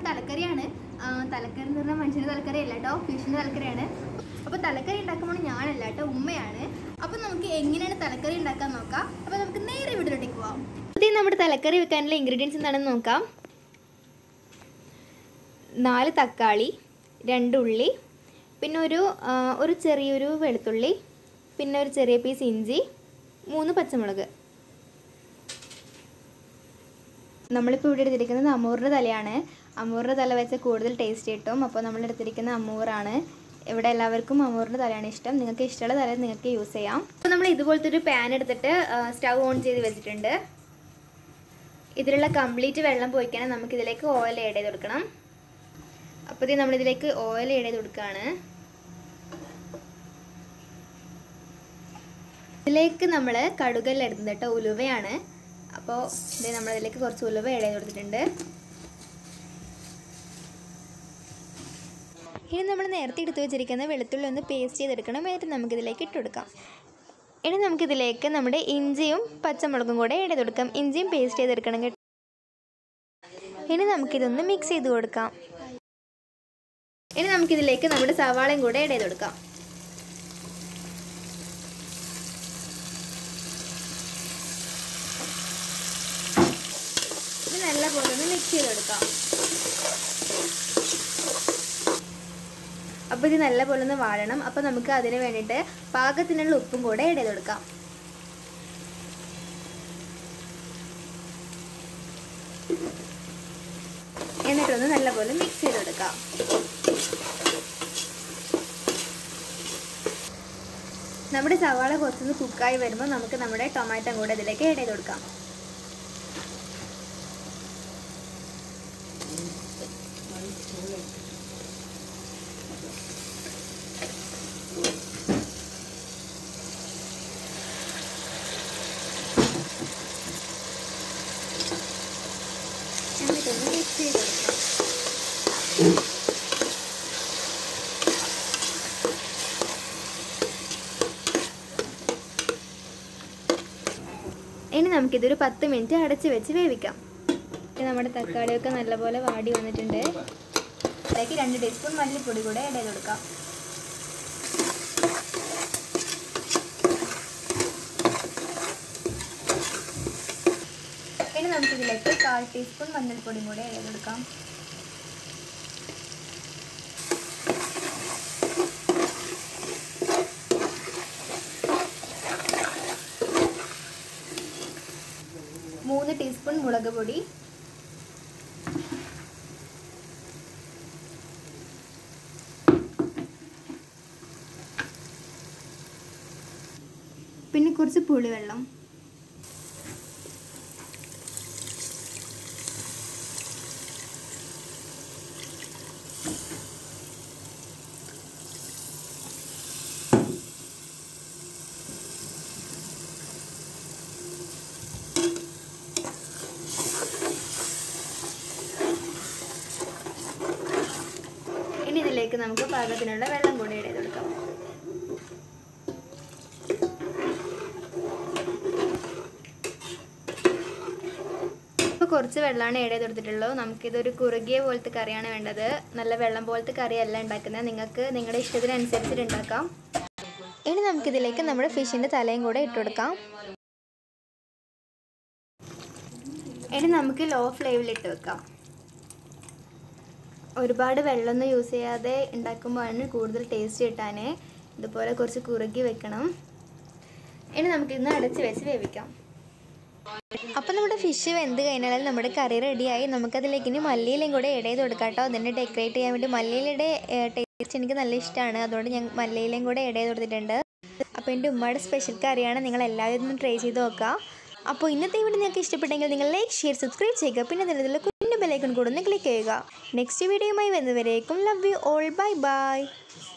തലക്കറിയാണ് ആ, തലക്കറി എന്ന് പറഞ്ഞാൽ മനുഷ്യൻ്റെ തലക്കറി അല്ല കേട്ടോ ഫിഷിൻ്റെ തലക്കറിയാണ് അപ്പോൾ തലക്കറി ഉണ്ടാക്കുമ്പോൾ ഞാനല്ല കേട്ടോ ഉമ്മയാണ് അപ്പോൾ നമുക്ക് എങ്ങനെയാണ് തലക്കറി ഉണ്ടാക്കാൻ നോക്കാം അപ്പോൾ നമുക്ക് നേരെ വീട്ടിലോട്ടേക്ക് പോവാം ആദ്യം നമ്മുടെ തലക്കറി വെക്കാനുള്ള ഇൻഗ്രീഡിയൻസ് എന്താണെന്ന് നോക്കാം നാല് തക്കാളി രണ്ട് ഉള്ളി പിന്നെ ഒരു ആ, ഒരു ചെറിയൊരു വെളുത്തുള്ളി പിന്നെ ഒരു ചെറിയ പീസ് ഇഞ്ചി മൂന്ന് പച്ചമുളക് നമ്മളിപ്പോൾ ഇവിടെ എടുത്തിരിക്കുന്നത് അമൂറിൻ്റെ തലയാണ് അമൂറിൻ്റെ തല വെച്ച് കൂടുതൽ ടേസ്റ്റ് കിട്ടും അപ്പോൾ നമ്മൾ എടുത്തിരിക്കുന്ന അമൂറാണ് ഇവിടെ എല്ലാവർക്കും അമൂറിൻ്റെ തലയാണ് ഇഷ്ടം നിങ്ങൾക്ക് ഇഷ്ടമുള്ള തല നിങ്ങൾക്ക് യൂസ് ചെയ്യാം അപ്പോൾ നമ്മൾ ഇതുപോലത്തെ ഒരു പാൻ എടുത്തിട്ട് സ്റ്റൗ ഓൺ ചെയ്ത് വെച്ചിട്ടുണ്ട് ഇതിലുള്ള കംപ്ലീറ്റ് വെള്ളം പോയിക്കാൻ നമുക്കിതിലേക്ക് ഓയിൽ ആഡ് ചെയ്ത് കൊടുക്കണം അപ്പോൾ ഇത് നമ്മളിതിലേക്ക് ഓയിൽ ആഡ് ചെയ്ത് കൊടുക്കുകയാണ് ഇതിലേക്ക് നമ്മൾ കടുകെല്ലാം എടുത്തത് കേട്ടോ ഉലുവയാണ് അപ്പോൾ ഇത് നമ്മളതിലേക്ക് കുറച്ച് ഉലുവ ആഡ് ചെയ്ത് കൊടുത്തിട്ടുണ്ട് ഇനി നമ്മൾ നേരത്തെ എടുത്തു വെച്ചിരിക്കുന്ന വെളുത്തുള്ളി ഒന്ന് പേസ്റ്റ് ചെയ്തെടുക്കണം എന്നിട്ട് നമുക്കിതിലേക്ക് ഇട്ട് കൊടുക്കാം ഇനി നമുക്കിതിലേക്ക് നമ്മുടെ ഇഞ്ചിയും പച്ചമുളകും കൂടെ ആഡ് ചെയ്ത് കൊടുക്കാം ഇഞ്ചിയും പേസ്റ്റ് ചെയ്തെടുക്കണം കേട്ടോ ഇനി നമുക്കിതൊന്ന് മിക്സ് ചെയ്ത് കൊടുക്കാം ഇനി നമുക്കിതിലേക്ക് നമ്മുടെ സവാളയും കൂടെ ആഡ് ചെയ്ത് കൊടുക്കാം ഇത് നല്ല പോലെ ഒന്ന് മിക്സ് ചെയ്ത് കൊടുക്കാം അപ്പോൾ ഇത് നല്ല പോലെ ഒന്ന് വാഴണം അപ്പോൾ നമുക്ക് അതിന് വേണ്ടിയിട്ട് പാകത്തിനുള്ള ഉപ്പും കൂടെ ആഡ് ചെയ്ത് കൊടുക്കാം എന്നിട്ടൊന്ന് നല്ലപോലെ മിക്സ് ചെയ്ത് കൊടുക്കാം നമ്മുടെ സവാള കുറച്ചൊന്ന് കുക്കായി വരുമ്പോൾ നമുക്ക് നമ്മുടെ ടൊമാറ്റോ കൂടെ ഇതിലേക്ക് ആഡ് ചെയ്ത് കൊടുക്കാം എന്നിട്ടൊന്ന് മിക്സ് ചെയ്ത് കൊടുക്കാം ഇനി നമുക്കിതൊരു പത്ത് മിനിറ്റ് അടച്ച് വെച്ച് വേവിക്കാം ഇനി നമ്മുടെ തക്കാളിയൊക്കെ നല്ലപോലെ വാടി വന്നിട്ടുണ്ട് അതിലേക്ക് രണ്ട് ടീസ്പൂൺ മല്ലിപ്പൊടി കൂടെ ആഡ് ചെയ്ത് കൊടുക്കാം ഇനി നമുക്കിതിലേക്ക് കാൽ ടീസ്പൂൺ മഞ്ഞൾപ്പൊടിയും കൂടെ ആഡ് ചെയ്ത് കൊടുക്കാം മൂന്ന് ടീസ്പൂൺ മുളക് പൊടി പിന്നെ കുറച്ച് പുളിവെള്ളം ഇനി ഇതിലേക്ക് നമുക്ക് പാകത്തിനുള്ള വെള്ളം കൂടി ഇടയിൽ കൊടുക്കാം ഇപ്പോൾ കുറച്ച് വെള്ളമാണ് ഏഡ് ചെയ്ത് കൊടുത്തിട്ടുള്ളൂ നമുക്കിതൊരു കുറുകിയ പോലത്തെ കറിയാണ് വേണ്ടത് നല്ല വെള്ളം പോലത്തെ കറിയല്ല ഉണ്ടാക്കുന്നത് നിങ്ങൾക്ക് നിങ്ങളുടെ ഇഷ്ടത്തിനനുസരിച്ചിട്ട് ഉണ്ടാക്കാം ഇനി നമുക്കിതിലേക്ക് നമ്മുടെ ഫിഷിൻ്റെ തലയും കൂടെ ഇട്ട് കൊടുക്കാം ഇനി നമുക്ക് ലോ ഫ്ലെയിമിൽ ഇട്ട് വെക്കാം ഒരുപാട് വെള്ളമൊന്നും യൂസ് ചെയ്യാതെ ഉണ്ടാക്കുമ്പോഴാണ് കൂടുതൽ ടേസ്റ്റ് കിട്ടാൻ ഇതുപോലെ കുറച്ച് കുറുകി വെക്കണം ഇനി നമുക്കിന്ന് അടച്ച് വെച്ച് വേവിക്കാം അപ്പം നമ്മുടെ ഫിഷ് വെന്ത് കഴിഞ്ഞാൽ നമ്മുടെ കറി റെഡിയായി നമുക്കതിലേക്ക് ഇനി മല്ലിയിലയും കൂടെ ഇട ചെയ്ത് കൊടുക്കാം കേട്ടോ അതിനെ ഡെക്കറേറ്റ് ചെയ്യാൻ വേണ്ടി മല്ലിയിലയുടെ ടേസ്റ്റ് എനിക്ക് നല്ല ഇഷ്ടമാണ് അതുകൊണ്ട് ഞാൻ മല്ലിയിലയും കൂടെ ഇട ചെയ്ത് കൊടുത്തിട്ടുണ്ട് അപ്പോൾ എൻ്റെ ഉമ്മയുടെ സ്പെഷ്യൽ കറിയാണ് നിങ്ങൾ എല്ലാവരും ഒന്ന് ട്രൈ ചെയ്ത് നോക്കുക അപ്പോൾ ഇന്നത്തെ വീഡിയോ നിങ്ങൾക്ക് ഇഷ്ടപ്പെട്ടെങ്കിൽ നിങ്ങൾ ലൈക്ക് ഷെയർ സബ്സ്ക്രൈബ് ചെയ്യുക പിന്നെ അതിലുള്ള കുഞ്ഞു ബെലൈക്കൺ കൂടെ ഒന്ന് ക്ലിക്ക് ചെയ്യുക നെക്സ്റ്റ് വീഡിയോയുമായി വരുന്നവരേക്കും love you all bye by